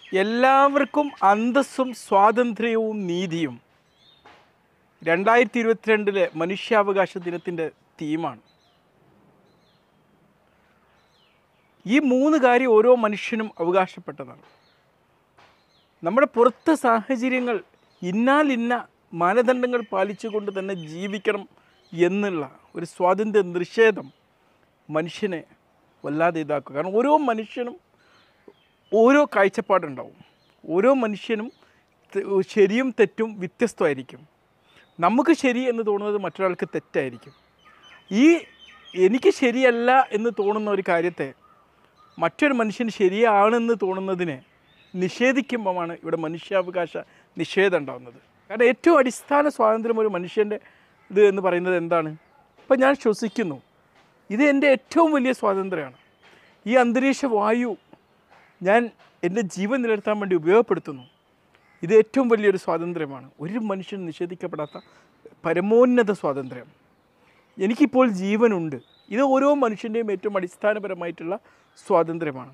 എല്ലാവർക്കും അന്തസ്സും സ്വാതന്ത്ര്യവും നീതിയും രണ്ടായിരത്തി ഇരുപത്തിരണ്ടിലെ മനുഷ്യാവകാശ ദിനത്തിൻ്റെ തീമാണ് ഈ മൂന്ന് കാര്യം ഓരോ മനുഷ്യനും അവകാശപ്പെട്ടതാണ് നമ്മുടെ പുറത്തെ സാഹചര്യങ്ങൾ ഇന്നാൽ ഇന്ന മാനദണ്ഡങ്ങൾ പാലിച്ചുകൊണ്ട് തന്നെ ജീവിക്കണം എന്നുള്ള ഒരു സ്വാതന്ത്ര്യ നിഷേധം മനുഷ്യനെ വല്ലാതെ ഇതാക്കുക കാരണം ഓരോ മനുഷ്യനും ഓരോ കാഴ്ചപ്പാടുണ്ടാവും ഓരോ മനുഷ്യനും ത- ശരിയും തെറ്റും വ്യത്യസ്തമായിരിക്കും നമുക്ക് ശരി എന്ന് തോന്നുന്നത് മറ്റൊരാൾക്ക് തെറ്റായിരിക്കും ഈ എനിക്ക് ശരിയല്ല എന്ന് തോന്നുന്ന ഒരു കാര്യത്തെ മറ്റൊരു മനുഷ്യന് ശരിയാണെന്ന് തോന്നുന്നതിനെ നിഷേധിക്കുമ്പോഴാണ് ഇവിടെ മനുഷ്യാവകാശ നിഷേധം ഉണ്ടാകുന്നത് കാരണം ഏറ്റവും അടിസ്ഥാന സ്വാതന്ത്ര്യം ഒരു മനുഷ്യൻ്റെ ഇത് എന്ന് പറയുന്നത് എന്താണ് ഇപ്പം ഞാൻ ശ്വസിക്കുന്നു ഇത് എൻ്റെ ഏറ്റവും വലിയ സ്വാതന്ത്ര്യമാണ് ഈ അന്തരീക്ഷ വായു ഞാൻ എൻ്റെ ജീവൻ നിലനിർത്താൻ വേണ്ടി ഉപയോഗപ്പെടുത്തുന്നു ഇത് ഏറ്റവും വലിയൊരു സ്വാതന്ത്ര്യമാണ് ഒരു മനുഷ്യൻ നിഷേധിക്കപ്പെടാത്ത പരമോന്നത സ്വാതന്ത്ര്യം എനിക്കിപ്പോൾ ജീവനുണ്ട് ഇത് ഓരോ മനുഷ്യൻ്റെയും ഏറ്റവും അടിസ്ഥാനപരമായിട്ടുള്ള സ്വാതന്ത്ര്യമാണ്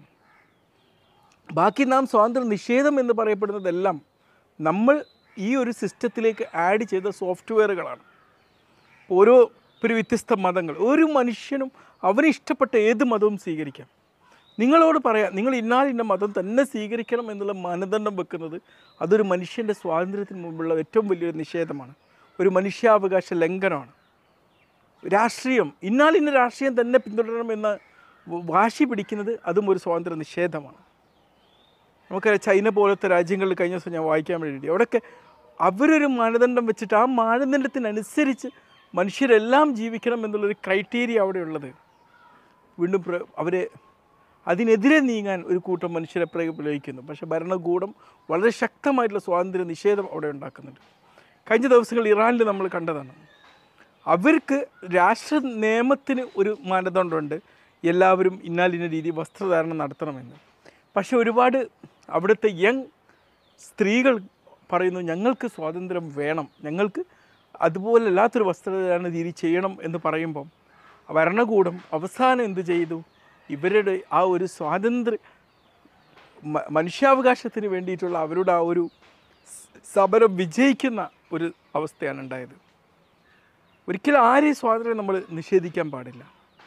ബാക്കി നാം സ്വാതന്ത്ര്യ നിഷേധം എന്ന് പറയപ്പെടുന്നതെല്ലാം നമ്മൾ ഈ ഒരു സിസ്റ്റത്തിലേക്ക് ആഡ് ചെയ്ത സോഫ്റ്റ്വെയറുകളാണ് ഓരോ ഒരു വ്യത്യസ്ത മതങ്ങൾ ഒരു മനുഷ്യനും അവന് ഇഷ്ടപ്പെട്ട ഏത് മതവും സ്വീകരിക്കാം നിങ്ങളോട് പറയാം നിങ്ങൾ ഇന്നാൽ ഇന്ന മതം തന്നെ സ്വീകരിക്കണം എന്നുള്ള മാനദണ്ഡം വെക്കുന്നത് അതൊരു മനുഷ്യൻ്റെ സ്വാതന്ത്ര്യത്തിന് മുമ്പുള്ള ഏറ്റവും വലിയൊരു നിഷേധമാണ് ഒരു മനുഷ്യാവകാശ ലംഘനമാണ് രാഷ്ട്രീയം ഇന്നാൽ ഇന്ന രാഷ്ട്രീയം തന്നെ പിന്തുടരണമെന്ന് വാശി പിടിക്കുന്നത് അതും ഒരു സ്വാതന്ത്ര്യ നിഷേധമാണ് നമുക്കറിയാം ചൈന പോലത്തെ രാജ്യങ്ങളിൽ കഴിഞ്ഞ ദിവസം ഞാൻ വായിക്കാൻ വേണ്ടി അവിടെയൊക്കെ അവരൊരു മാനദണ്ഡം വെച്ചിട്ട് ആ മാനദണ്ഡത്തിനനുസരിച്ച് മനുഷ്യരെല്ലാം ജീവിക്കണം എന്നുള്ളൊരു ക്രൈറ്റീരിയ അവിടെ ഉള്ളത് വീണ്ടും പ്ര- അവരെ അതിനെതിരെ നീങ്ങാൻ ഒരു കൂട്ടം മനുഷ്യരെ പ്രയോഗിക്കുന്നു പക്ഷേ ഭരണകൂടം വളരെ ശക്തമായിട്ടുള്ള സ്വാതന്ത്ര്യ നിഷേധം അവിടെ ഉണ്ടാക്കുന്നുണ്ട് കഴിഞ്ഞ ദിവസങ്ങൾ ഇറാനിൽ നമ്മൾ കണ്ടതാണ് അവർക്ക് രാഷ്ട്ര നിയമത്തിന് ഒരു മാനദണ്ഡമുണ്ട് എല്ലാവരും ഇന്നാലിന്ന രീതി വസ്ത്രധാരണം നടത്തണമെന്ന് പക്ഷെ ഒരുപാട് അവിടുത്തെ യങ് സ്ത്രീകൾ പറയുന്നു ഞങ്ങൾക്ക് സ്വാതന്ത്ര്യം വേണം ഞങ്ങൾക്ക് അതുപോലെ അല്ലാത്തൊരു വസ്ത്രധാരണ രീതി ചെയ്യണം എന്ന് പറയുമ്പം ഭരണകൂടം അവസാനം എന്ത് ചെയ്തു ഇവരുടെ ആ ഒരു സ്വാതന്ത്ര്യ മ- മനുഷ്യാവകാശത്തിന് വേണ്ടിയിട്ടുള്ള അവരുടെ ആ ഒരു സ് സമരം വിജയിക്കുന്ന ഒരു അവസ്ഥയാണ് ഉണ്ടായത് ഒരിക്കലും ആരെയും സ്വാതന്ത്ര്യം നമ്മൾ നിഷേധിക്കാൻ പാടില്ല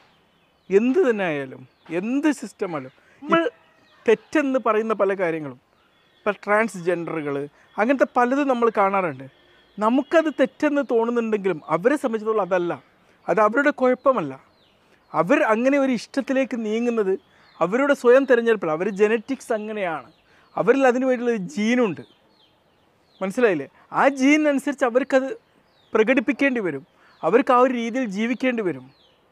എന്ത് തന്നെ ആയാലും എന്ത് സിസ്റ്റമായാലും നമ്മൾ തെറ്റെന്ന് പറയുന്ന പല കാര്യങ്ങളും ഇപ്പം ട്രാൻസ്ജെൻഡറുകൾ അങ്ങനത്തെ പലതും നമ്മൾ കാണാറുണ്ട് നമുക്കത് തെറ്റെന്ന് തോന്നുന്നുണ്ടെങ്കിലും അവരെ സംബന്ധിച്ചിടത്തോളം അതല്ല അത് അവരുടെ കുഴപ്പമല്ല അവർ അങ്ങനെ ഒരു ഇഷ്ടത്തിലേക്ക് നീങ്ങുന്നത് അവരുടെ സ്വയം തിരഞ്ഞെടുപ്പല്ല അവർ ജനറ്റിക്സ് അങ്ങനെയാണ് അവരിൽ അതിന് വേണ്ടിയുള്ള ഒരു ജീനുണ്ട് മനസ്സിലായില്ലേ ആ ജീനിനനുസരിച്ച് അവർക്കത് പ്രകടിപ്പിക്കേണ്ടി വരും അവർക്ക് ആ ഒരു രീതിയിൽ ജീവിക്കേണ്ടി വരും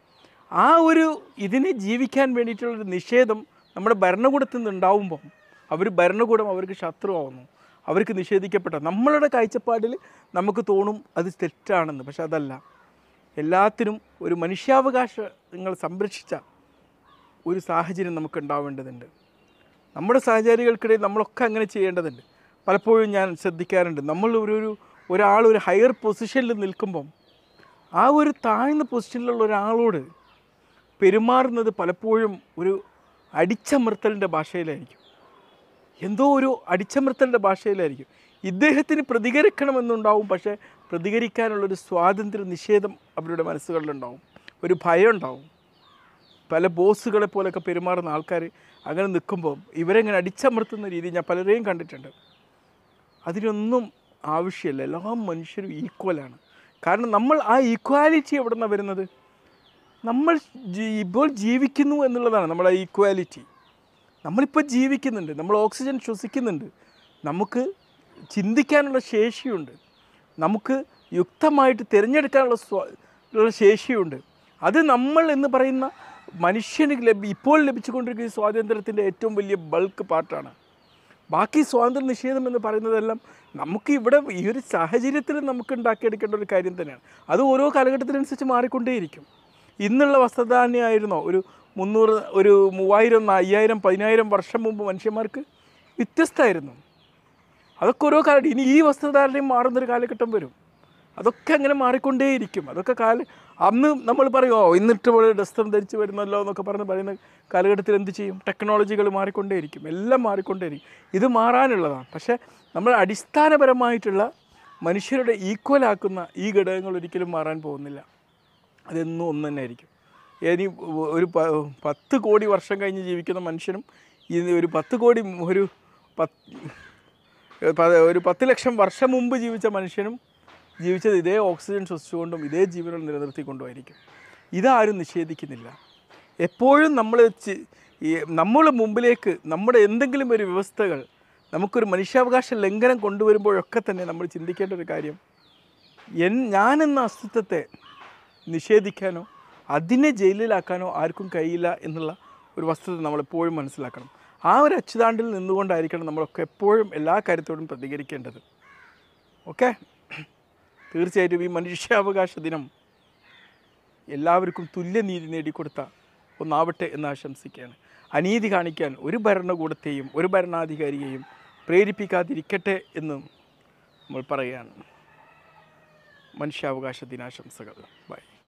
ആ ഒരു ഇതിനെ ജീവിക്കാൻ വേണ്ടിയിട്ടുള്ളൊരു നിഷേധം നമ്മുടെ ഭരണകൂടത്തിൽ നിന്ന് ഉണ്ടാവുമ്പം അവർ ഭരണകൂടം അവർക്ക് ശത്രുവാകുന്നു അവർക്ക് നിഷേധിക്കപ്പെട്ട നമ്മളുടെ കാഴ്ചപ്പാടിൽ നമുക്ക് തോന്നും അത് തെറ്റാണെന്ന് പക്ഷെ അതല്ല എല്ലാത്തിനും ഒരു മനുഷ്യാവകാശങ്ങൾ സംരക്ഷിച്ച ഒരു സാഹചര്യം നമുക്ക് ഉണ്ടാവേണ്ടതുണ്ട് നമ്മുടെ സഹചാരികൾക്കിടയിൽ നമ്മളൊക്കെ അങ്ങനെ ചെയ്യേണ്ടതുണ്ട് പലപ്പോഴും ഞാൻ ശ്രദ്ധിക്കാറുണ്ട് നമ്മൾ ഒരു ഒരു ഒരാൾ ഒരു ഹയർ പൊസിഷനിൽ നിൽക്കുമ്പം ആ ഒരു താഴ്ന്ന പൊസിഷനിലുള്ള ഒരാളോട് പെരുമാറുന്നത് പലപ്പോഴും ഒരു അടിച്ചമർത്തലിൻ്റെ ഭാഷയിലായിരിക്കും എന്തോ ഒരു അടിച്ചമർത്തലിൻ്റെ ഭാഷയിലായിരിക്കും ഇദ്ദേഹത്തിന് പ്രതികരിക്കണമെന്നുണ്ടാവും പക്ഷേ പ്രതികരിക്കാനുള്ളൊരു സ്വാതന്ത്ര്യ നിഷേധം അവരുടെ മനസ്സുകളിലുണ്ടാവും ഒരു ഭയം ഉണ്ടാവും പല ബോസുകളെ പോലെയൊക്കെ പെരുമാറുന്ന ആൾക്കാർ അങ്ങനെ നിൽക്കുമ്പോൾ ഇവരെങ്ങനെ അടിച്ചമർത്തുന്ന രീതി ഞാൻ പലരെയും കണ്ടിട്ടുണ്ട് അതിനൊന്നും ആവശ്യമില്ല എല്ലാ മനുഷ്യരും ഈക്വലാണ് കാരണം നമ്മൾ ആ ഈക്വാലിറ്റി എവിടെ നിന്നാണ് വരുന്നത് നമ്മൾ ജീ- ഇപ്പോൾ ജീവിക്കുന്നു എന്നുള്ളതാണ് നമ്മുടെ ഈക്വാലിറ്റി നമ്മളിപ്പോൾ ജീവിക്കുന്നുണ്ട് നമ്മൾ ഓക്സിജൻ ശ്വസിക്കുന്നുണ്ട് നമുക്ക് ചിന്തിക്കാനുള്ള ശേഷിയുണ്ട് നമുക്ക് യുക്തമായിട്ട് തിരഞ്ഞെടുക്കാനുള്ള സ്വ ഉള്ള ശേഷിയുണ്ട് അത് നമ്മൾ എന്ന് പറയുന്ന മനുഷ്യന് ലഭി ഇപ്പോൾ ലഭിച്ചുകൊണ്ടിരിക്കുന്ന ഈ സ്വാതന്ത്ര്യത്തിൻ്റെ ഏറ്റവും വലിയ ബൾക്ക് പാർട്ടാണ് ബാക്കി സ്വാതന്ത്ര്യ നിഷേധം എന്ന് പറയുന്നതെല്ലാം നമുക്ക് ഇവിടെ ഈ ഒരു സാഹചര്യത്തിൽ നമുക്ക് ഉണ്ടാക്കിയെടുക്കേണ്ട ഒരു കാര്യം തന്നെയാണ് അത് ഓരോ കാലഘട്ടത്തിനനുസരിച്ച് മാറിക്കൊണ്ടേയിരിക്കും ഇന്നുള്ള വസ്ത്രധാന്യമായിരുന്നോ ഒരു മുന്നൂറ് ഒരു മൂവായിരം നാ- അയ്യായിരം പതിനായിരം വർഷം മുമ്പ് മനുഷ്യന്മാർക്ക് വ്യത്യസ്തമായിരുന്നു അതൊക്കെ ഓരോ കാലം ഇനി ഈ വസ്ത്രധാരണയും മാറുന്നൊരു കാലഘട്ടം വരും അതൊക്കെ അങ്ങനെ മാറിക്കൊണ്ടേയിരിക്കും അതൊക്കെ കാല അന്ന് നമ്മൾ പറയും ഓ ഇന്നിട്ട് പോലെ ഡസ്റ്റം ധരിച്ച് വരുന്നല്ലോ എന്നൊക്കെ പറഞ്ഞ് പറയുന്ന കാലഘട്ടത്തിൽ എന്ത് ചെയ്യും ടെക്നോളജികൾ മാറിക്കൊണ്ടേയിരിക്കും എല്ലാം മാറിക്കൊണ്ടേയിരിക്കും ഇത് മാറാനുള്ളതാണ് പക്ഷേ നമ്മൾ അടിസ്ഥാനപരമായിട്ടുള്ള മനുഷ്യരുടെ ഈക്വലാക്കുന്ന ഈ ഘടകങ്ങൾ ഒരിക്കലും മാറാൻ പോകുന്നില്ല അതെന്നും ഒന്ന് തന്നെ ആയിരിക്കും ഇനി ഒരു പ- പത്ത് കോടി വർഷം കഴിഞ്ഞ് ജീവിക്കുന്ന മനുഷ്യനും ഇനി ഒരു പത്ത് കോടി ഒരു പത്ത് പ- ഒരു പത്ത് ലക്ഷം വർഷം മുമ്പ് ജീവിച്ച മനുഷ്യനും ജീവിച്ചത് ഇതേ ഓക്സിജൻ ശ്വസിച്ചുകൊണ്ടും ഇതേ ജീവനം നിലനിർത്തിക്കൊണ്ടുമായിരിക്കും ഇതാരും നിഷേധിക്കുന്നില്ല എപ്പോഴും നമ്മൾ ചി- ഈ നമ്മുടെ മുമ്പിലേക്ക് നമ്മുടെ എന്തെങ്കിലും ഒരു വ്യവസ്ഥകൾ നമുക്കൊരു മനുഷ്യാവകാശ ലംഘനം കൊണ്ടുവരുമ്പോഴൊക്കെ തന്നെ നമ്മൾ ചിന്തിക്കേണ്ട ഒരു കാര്യം എൻ ഞാനെന്ന അസ്തിത്വത്തെ നിഷേധിക്കാനോ അതിനെ ജയിലിലാക്കാനോ ആർക്കും കഴിയില്ല എന്നുള്ള ഒരു വസ്തുത നമ്മൾ എപ്പോഴും മനസ്സിലാക്കണം ആ ഒരു അച്ചുതാണ്ടിൽ നിന്നുകൊണ്ടായിരിക്കണം നമ്മളൊക്കെ എപ്പോഴും എല്ലാ കാര്യത്തോടും പ്രതികരിക്കേണ്ടത് ഓക്കെ തീർച്ചയായിട്ടും ഈ മനുഷ്യാവകാശ ദിനം എല്ലാവർക്കും തുല്യനീതി നേടിക്കൊടുത്ത ഒന്നാവട്ടെ എന്ന് ആശംസിക്കുകയാണ് അനീതി കാണിക്കാൻ ഒരു ഭരണകൂടത്തെയും ഒരു ഭരണാധികാരിയെയും പ്രേരിപ്പിക്കാതിരിക്കട്ടെ എന്നും നമ്മൾ പറയുകയാണ് മനുഷ്യാവകാശ ദിനാശംസകൾ ബൈ